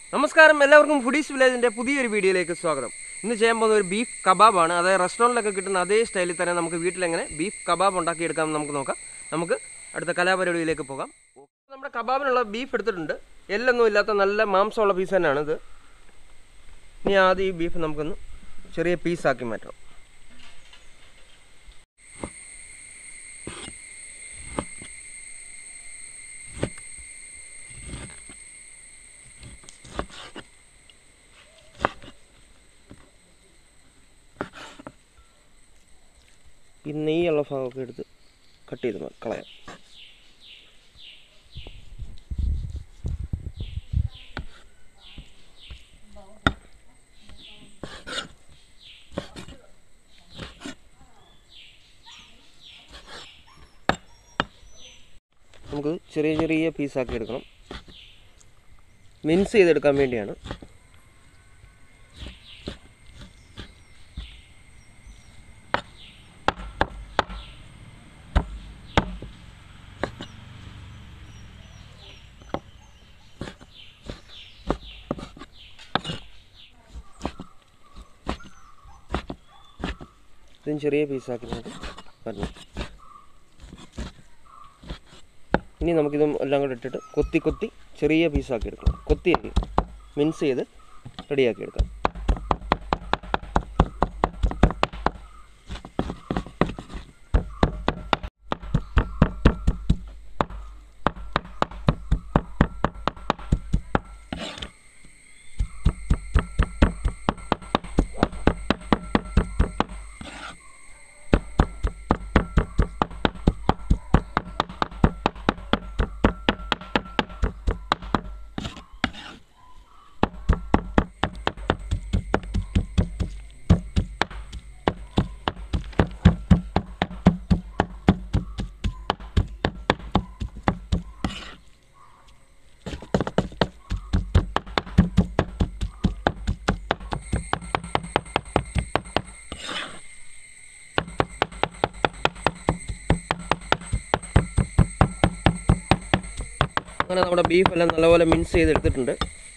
നമസ്കാരം എല്ലാവർക്കും ഫുഡീസ് വില്ലേജിൻ്റെ പുതിയൊരു വീഡിയോയിലേക്ക് സ്വാഗതം ഇന്ന് ചെയ്യാൻ പോകുന്ന ഒരു ബീഫ് കബാബാണ് അതായത് റെസ്റ്റോറൻറ്റിലൊക്കെ കിട്ടുന്ന അതേ സ്റ്റൈലിൽ തന്നെ നമുക്ക് വീട്ടിലെങ്ങനെ ബീഫ് കബാബ് ഉണ്ടാക്കിയെടുക്കാം നമുക്ക് നോക്കാം നമുക്ക് അടുത്ത കലാപരിപാടിയിലേക്ക് പോകാം നമ്മുടെ കബാബിനുള്ള ബീഫ് എടുത്തിട്ടുണ്ട് എല്ലൊന്നും ഇല്ലാത്ത നല്ല മാംസമുള്ള പീസ് തന്നെയാണ് ഇത് ഇനി ആദ്യം ഈ ബീഫ് നമുക്കൊന്ന് ചെറിയ പീസാക്കി മാറ്റാം ഈ നെയ്യുള്ള ഭാഗമൊക്കെ എടുത്ത് കട്ട് ചെയ്ത് മ- കളയാം നമുക്ക് ചെറിയ ചെറിയ പീസാക്കി എടുക്കണം മിൻസ് ചെയ്തെടുക്കാൻ വേണ്ടിയാണ് ഇതും ചെറിയ പീസാക്കി നമുക്ക് വരണം ഇനി നമുക്കിതും എല്ലാം കൂടെ ഇട്ടിട്ട് കൊത്തി കൊത്തി ചെറിയ പീസാക്കി എടുക്കണം കൊത്തി അരി മിൻസ് ചെയ്ത് റെഡിയാക്കി എടുക്കാം അങ്ങനെ നമ്മുടെ ബീഫ് എല്ലാം നല്ലപോലെ മിൻസ് ചെയ്തെടുത്തിട്ടുണ്ട്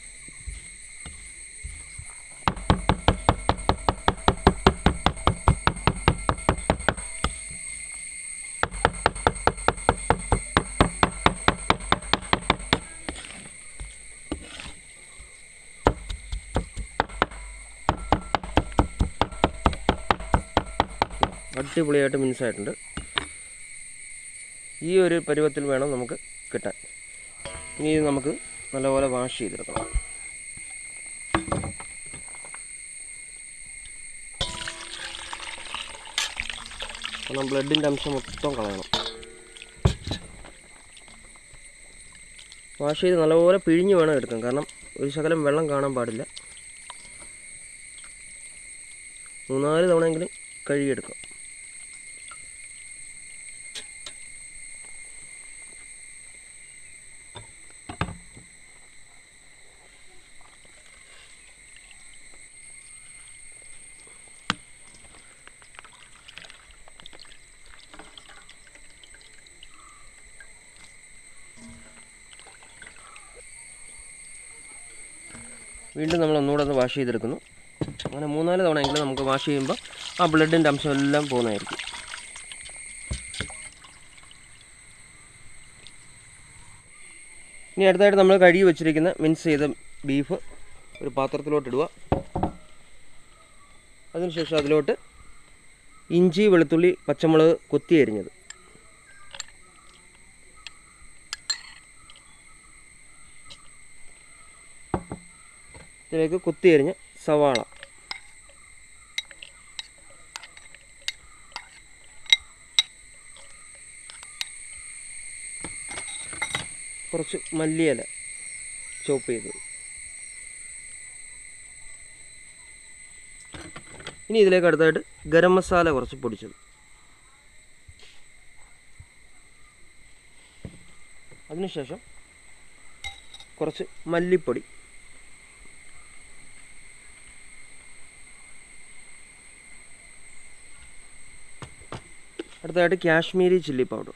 അടിപൊളിയായിട്ട് മിൻസ് ആയിട്ടുണ്ട് ഈ ഒരു പരുവത്തിൽ വേണം നമുക്ക് കിട്ടാൻ ഇനി ഇത് നമുക്ക് നല്ലപോലെ വാഷ് ചെയ്തെടുക്കണം കാരണം ബ്ലഡിൻ്റെ അംശം മൊത്തം കളയണം വാഷ് ചെയ്ത് നല്ലപോലെ പിഴിഞ്ഞ് വേണം എടുക്കാൻ കാരണം ഒരു ശകലം വെള്ളം കാണാൻ പാടില്ല മൂന്നാല് തവണയെങ്കിലും കഴുകിയെടുക്കാം വീണ്ടും നമ്മൾ ഒന്നുകൂടെ ഒന്ന് വാഷ് ചെയ്തെടുക്കുന്നു അങ്ങനെ മൂന്നാല് തവണയെങ്കിലും നമുക്ക് വാഷ് ചെയ്യുമ്പോൾ ആ ബ്ലഡിൻ്റെ അംശം എല്ലാം പോകുന്നതായിരിക്കും ഇനി അടുത്തായിട്ട് നമ്മൾ കഴുകി വെച്ചിരിക്കുന്ന മിൻസ് ചെയ്ത ബീഫ് ഒരു പാത്രത്തിലോട്ട് ഇടുക അതിനുശേഷം അതിലോട്ട് ഇഞ്ചി വെളുത്തുള്ളി പച്ചമുളക് കൊത്തി അരിഞ്ഞത് ഇതിലേക്ക് കുത്തി അരിഞ്ഞ സവാള കുറച്ച് മല്ലിയില ചോപ്പ് ചെയ്തത് ഇനി ഇതിലേക്ക് അടുത്തായിട്ട് ഗരം മസാല കുറച്ച് പൊടിച്ചത് അതിനുശേഷം കുറച്ച് മല്ലിപ്പൊടി അടുത്തതായിട്ട് കാശ്മീരി ചില്ലി പൗഡർ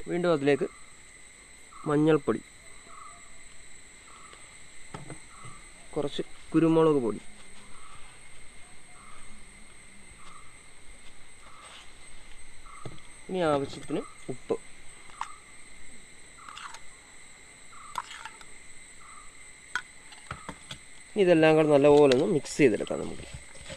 വീണ്ടും അതിലേക്ക് മഞ്ഞൾപ്പൊടി കുറച്ച് കുരുമുളക് പൊടി ഇനി ആവശ്യത്തിന് ഉപ്പ് ഇനി ഇതെല്ലാം കൂടെ നല്ലപോലെ ഒന്ന് മിക്സ് ചെയ്തെടുക്കാം നമുക്ക്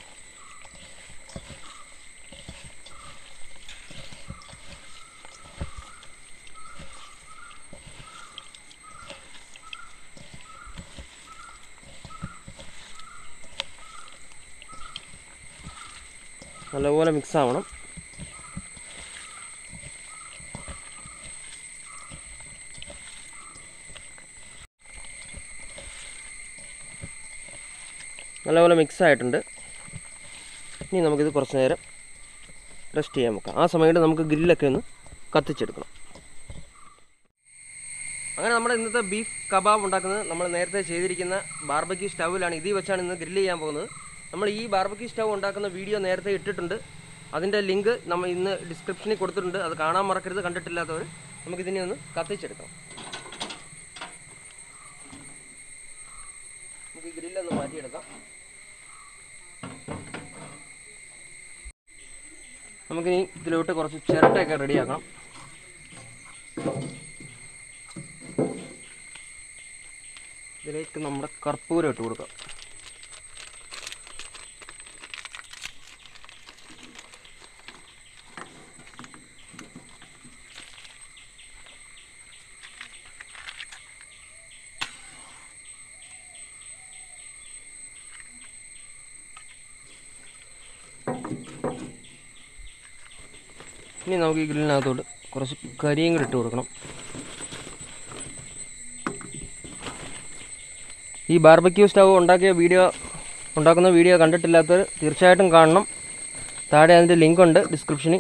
നല്ലപോലെ മിക്സ് ആവണം നല്ലപോലെ മിക്സ് ആയിട്ടുണ്ട് ഇനി നമുക്കിത് കുറച്ച് നേരം റെസ്റ്റ് ചെയ്യാൻ വെക്കാം ആ സമയത്ത് നമുക്ക് ഗ്രില്ലൊക്കെ ഒന്ന് കത്തിച്ചെടുക്കണം അങ്ങനെ നമ്മുടെ ഇന്നത്തെ ബീഫ് കബാബ് ഉണ്ടാക്കുന്നത് നമ്മൾ നേരത്തെ ചെയ്തിരിക്കുന്ന ബാർബക്യൂ സ്റ്റൗവിലാണ് ഇതിൽ വെച്ചാണ് ഇന്ന് ഗ്രില്ല് ചെയ്യാൻ പോകുന്നത് നമ്മൾ ഈ ബാർബക്യൂ സ്റ്റൗ ഉണ്ടാക്കുന്ന വീഡിയോ നേരത്തെ ഇട്ടിട്ടുണ്ട് അതിൻ്റെ ലിങ്ക് നമ്മൾ ഇന്ന് ഡിസ്ക്രിപ്ഷനിൽ കൊടുത്തിട്ടുണ്ട് അത് കാണാൻ മറക്കരുത് കണ്ടിട്ടില്ലാത്തവർ നമുക്കിതിനെ ഒന്ന് കത്തിച്ചെടുക്കാം നമുക്ക് ഈ ഗ്രില്ലൊന്ന് മാറ്റിയെടുക്കാം നമുക്കിനി ഇതിലോട്ട് കുറച്ച് ചിരട്ടയൊക്കെ റെഡിയാക്കണം ഇതിലേക്ക് നമ്മുടെ കർപ്പൂരം ഇട്ട് കൊടുക്കാം ഇനി നമുക്ക് ഈ ഗ്രില്ലിനകത്തോട്ട് കുറച്ച് കരിയും കൂടി ഇട്ട് കൊടുക്കണം ഈ ബാർബക്യൂ സ്റ്റവ് ഉണ്ടാക്കിയ വീഡിയോ ഉണ്ടാക്കുന്ന വീഡിയോ കണ്ടിട്ടില്ലാത്തവർ തീർച്ചയായിട്ടും കാണണം താഴെ അതിൻ്റെ ലിങ്ക് ഉണ്ട് ഡിസ്ക്രിപ്ഷനിൽ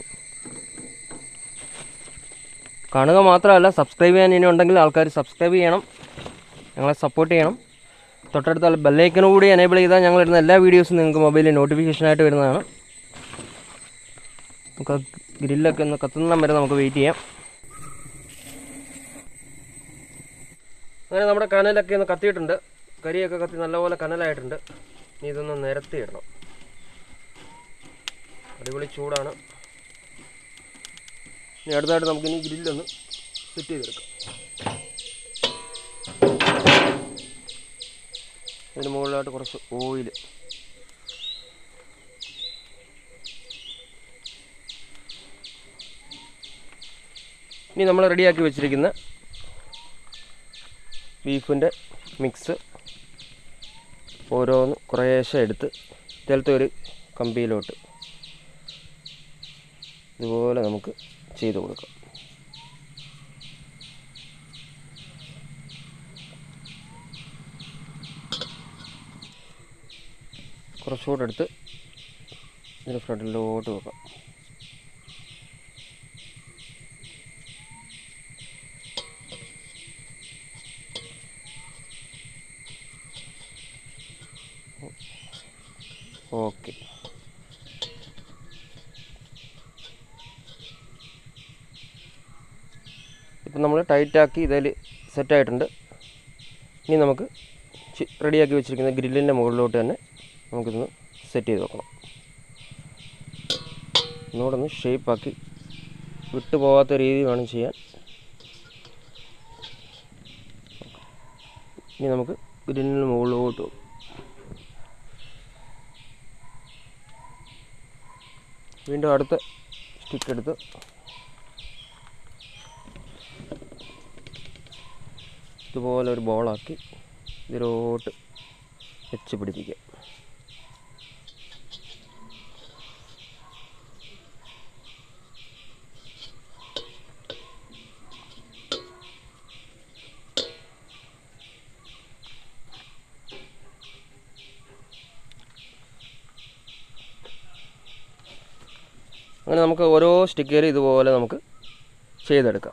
കാണുക മാത്രമല്ല സബ്സ്ക്രൈബ് ചെയ്യാൻ ഇനി ഉണ്ടെങ്കിൽ ആൾക്കാർ സബ്സ്ക്രൈബ് ചെയ്യണം ഞങ്ങളെ സപ്പോർട്ട് ചെയ്യണം തൊട്ടടുത്ത ബെല്ലൈക്കനും കൂടി എനേബിൾ ചെയ്താൽ ഞങ്ങൾ ഇടുന്ന എല്ലാ വീഡിയോസും നിങ്ങൾക്ക് മൊബൈലിൽ നോട്ടിഫിക്കേഷനായിട്ട് വരുന്നതാണ് നമുക്ക് ആ ഗ്രില്ലൊക്കെ ഒന്ന് കത്തുന്നിടം വരെ നമുക്ക് വെയിറ്റ് ചെയ്യാം അങ്ങനെ നമ്മുടെ കനലൊക്കെ ഒന്ന് കത്തിയിട്ടുണ്ട് കരിയൊക്കെ കത്തി നല്ലപോലെ കനലായിട്ടുണ്ട് ഇനി ഇതൊന്ന് നിരത്തി ഇടണം അടിപൊളി ചൂടാണ് ഇനി അടുത്തായിട്ട് നമുക്ക് ഇനി ഗ്രില്ലൊന്ന് സെറ്റ് ചെയ്തെടുക്കാം ഇതിന് മുകളിലായിട്ട് കുറച്ച് ഓയിൽ ഇനി നമ്മൾ റെഡിയാക്കി വെച്ചിരിക്കുന്ന ബീഫിൻ്റെ മിക്സ് ഓരോന്ന് കുറേശ്ശെ എടുത്ത് ഇതിലത്തെ ഒരു കമ്പിയിലോട്ട് ഇതുപോലെ നമുക്ക് ചെയ്ത് കൊടുക്കാം കുറച്ചുകൂടെ എടുത്ത് ഇതിൻ്റെ ഫ്രണ്ടിലോട്ട് വെക്കാം ഓക്കെ ഇപ്പം നമ്മൾ ടൈറ്റാക്കി ഇതിൽ സെറ്റായിട്ടുണ്ട് ഇനി നമുക്ക് റെഡിയാക്കി വെച്ചിരിക്കുന്ന ഗ്രില്ലിൻ്റെ മുകളിലോട്ട് തന്നെ നമുക്കിതൊന്ന് സെറ്റ് ചെയ്ത് വെക്കണം ഒന്നുകൂടെ ഒന്ന് ഷേപ്പാക്കി വിട്ടു പോകാത്ത രീതി വേണം ചെയ്യാൻ ഇനി നമുക്ക് ഗ്രില്ലിന് മുകളിലോട്ട് വെക്കാം വീണ്ടും അടുത്ത സ്റ്റിക്ക് എടുത്ത് ഇതുപോലെ ഒരു ബോളാക്കി ഇതിലോട്ട് വെച്ച് പിടിപ്പിക്കുക അങ്ങനെ നമുക്ക് ഓരോ സ്റ്റിക്കർ ഇതുപോലെ നമുക്ക് ചെയ്തെടുക്കാം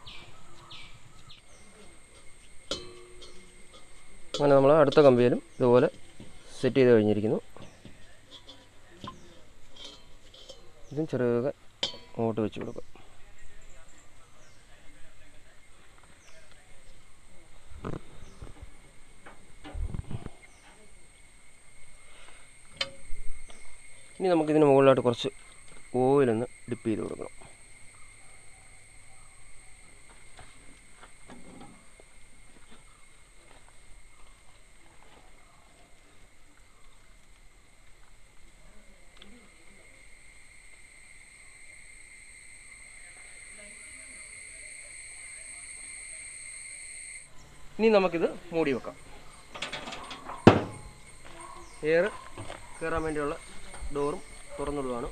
അങ്ങനെ നമ്മൾ അടുത്ത കമ്പിയിലും ഇതുപോലെ സെറ്റ് ചെയ്ത് കഴിഞ്ഞിരിക്കുന്നു ഇതും ചെറുക അങ്ങോട്ട് വെച്ച് കൊടുക്കാം ഇനി നമുക്കിതിന് മുകളിലായിട്ട് കുറച്ച് ഓയിലൊന്ന് ഡിപ്പ് ചെയ്ത് കൊടുക്കണം ഇനി നമുക്കിത് മൂടി വെക്കാം എയർ കയറാൻ വേണ്ടിയുള്ള ഡോറും തുറന്നിടുകയാണ്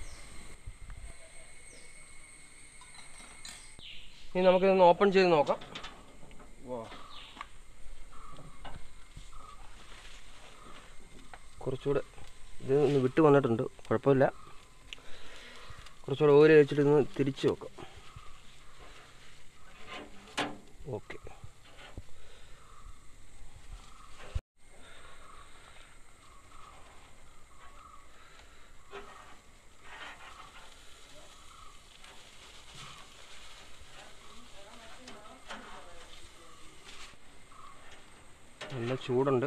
ഇനി നമുക്കിതൊന്ന് ഓപ്പൺ ചെയ്ത് നോക്കാം വാ കുറച്ചുകൂടെ ഇത് ഒന്ന് വിട്ട് വന്നിട്ടുണ്ട് കുഴപ്പമില്ല കുറച്ചുകൂടെ ഓയിൽ വെച്ചിട്ട് ഒന്ന് തിരിച്ച് വെക്കാം ഓക്കെ നല്ല ചൂടുണ്ട്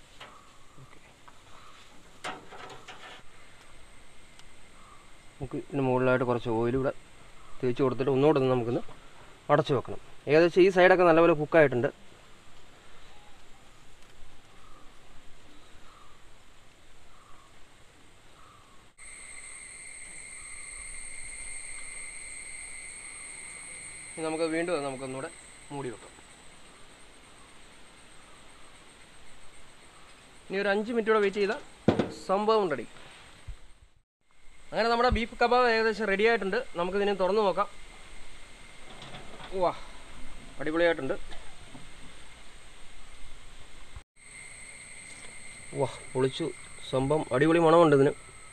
നമുക്ക് ഇതിന് മുകളിലായിട്ട് കുറച്ച് ഓയിൽ കൂടെ തേച്ച് കൊടുത്തിട്ട് ഒന്നുകൂടെ ഒന്ന് നമുക്കൊന്ന് അടച്ചു വെക്കണം ഏകദേശം ഈ സൈഡൊക്കെ നല്ലപോലെ കുക്കായിട്ടുണ്ട് ഇനി നമുക്ക് വീണ്ടും അത് നമുക്കൊന്നുകൂടെ മൂടി വെക്കാം ഇനി ഒരു അഞ്ച് മിനിറ്റ് കൂടെ വെയിറ്റ് ചെയ്താൽ സംഭവം റെഡി അങ്ങനെ നമ്മുടെ ബീഫ് കബാബ് ഏകദേശം റെഡി ആയിട്ടുണ്ട് നമുക്കിതിനെ തുറന്നു നോക്കാം വാ അടിപൊളിയായിട്ടുണ്ട് വാ പൊളിച്ചു സംഭവം അടിപൊളി മണമുണ്ട് ഇതിന്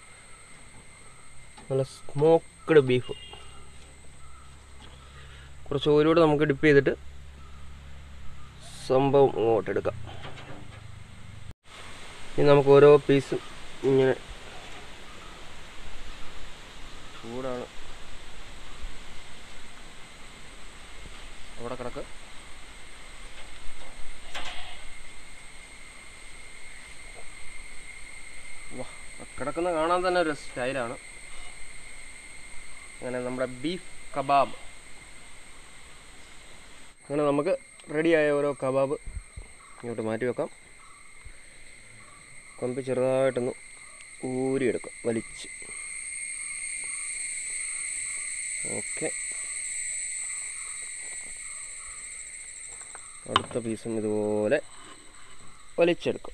നല്ല സ്മോക്ക്ഡ് ബീഫ് കുറച്ച് ഓയിലൂടെ നമുക്ക് ഡിപ്പ് ചെയ്തിട്ട് സംഭവം ഇങ്ങോട്ട് എടുക്കാം ഇനി നമുക്ക് ഓരോ പീസും ഇങ്ങനെ ചൂടാണ് അവിടെ കിടക്ക് വാ കിടക്കുന്ന കാണാൻ തന്നെ ഒരു സ്റ്റൈലാണ് അങ്ങനെ നമ്മുടെ ബീഫ് കബാബ് അങ്ങനെ നമുക്ക് റെഡിയായ ഓരോ കബാബ് ഇങ്ങോട്ട് മാറ്റി വെക്കാം കമ്പി ചെറുതായിട്ടൊന്ന് ഊരിയെടുക്കാം വലിച്ച് ഓക്കെ അടുത്ത പീസും ഇതുപോലെ വലിച്ചെടുക്കും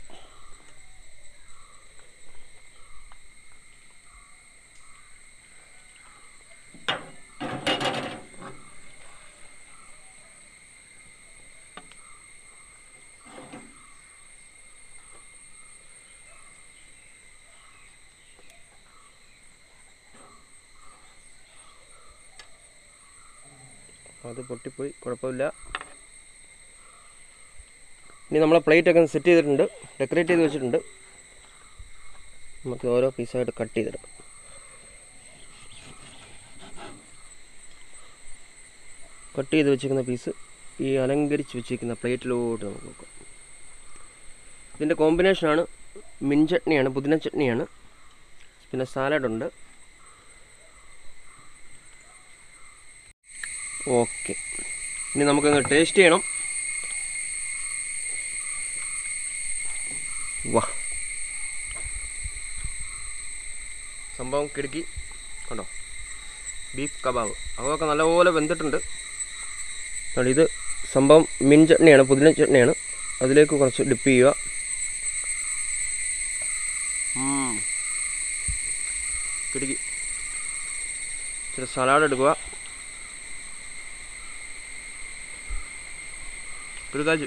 അത് പൊട്ടിപ്പോയി കുഴപ്പമില്ല ഇനി നമ്മളെ പ്ലേറ്റ് ഒക്കെ സെറ്റ് ചെയ്തിട്ടുണ്ട് ഡെക്കറേറ്റ് ചെയ്ത് വെച്ചിട്ടുണ്ട് നമുക്ക് ഓരോ പീസായിട്ട് കട്ട് ചെയ്തെടുക്കാം കട്ട് ചെയ്ത് വെച്ചിരിക്കുന്ന പീസ് ഈ അലങ്കരിച്ച് വെച്ചിരിക്കുന്ന പ്ലേറ്റിലോട്ട് നമുക്ക് നോക്കാം ഇതിൻ്റെ കോമ്പിനേഷനാണ് മിൻ ചട്നിയാണ് പുതിന ചട്നിയാണ് പിന്നെ സാലഡുണ്ട് ഓക്കെ ഇനി നമുക്കൊന്ന് ടേസ്റ്റ് ചെയ്യണം വാ സംഭവം കിടുക്കി കണ്ടോ ബീഫ് കബാബ് അതൊക്കെ നല്ലപോലെ വെന്തിട്ടുണ്ട് കണ്ടോ, ഇത് സംഭവം മിൻ ചട്നിയാണ് പുതിന ചട്നിയാണ് അതിലേക്ക് കുറച്ച് ഡിപ്പ് ചെയ്യുക ഉം. കിടുക്കി ഇച്ചിരി സലാഡ് എടുക്കുക കിടുക്കാച്ച്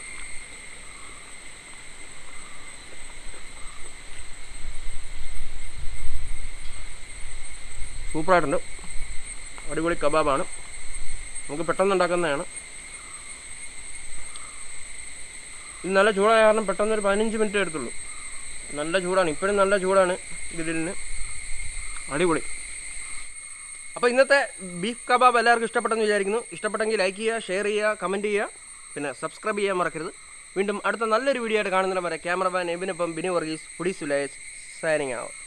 സൂപ്പറായിട്ടുണ്ട് അടിപൊളി കബാബാണ് നമുക്ക് പെട്ടെന്ന് ഉണ്ടാക്കുന്നതാണ് ഇത് നല്ല ചൂടായ കാരണം പെട്ടെന്ന് ഒരു പതിനഞ്ച് മിനിറ്റ് എടുത്തുള്ളൂ നല്ല ചൂടാണ് ഇപ്പോഴും നല്ല ചൂടാണ് ഇതിലിന് അടിപൊളി അപ്പോൾ ഇന്നത്തെ ബീഫ് കബാബ് എല്ലാവർക്കും ഇഷ്ടപ്പെട്ടെന്ന് വിചാരിക്കുന്നു ഇഷ്ടപ്പെട്ടെങ്കിൽ ലൈക്ക് ചെയ്യുക ഷെയർ ചെയ്യുക കമൻറ്റ് ചെയ്യുക പിന്നെ സബ്സ്ക്രൈബ് ചെയ്യാൻ മറക്കരുത് വീണ്ടും അടുത്ത നല്ലൊരു വീഡിയോ ആയിട്ട് കാണുന്നതിന് വരെ ക്യാമറമാൻ എബിനൊപ്പം Binu Varghese foodies village signing ആവും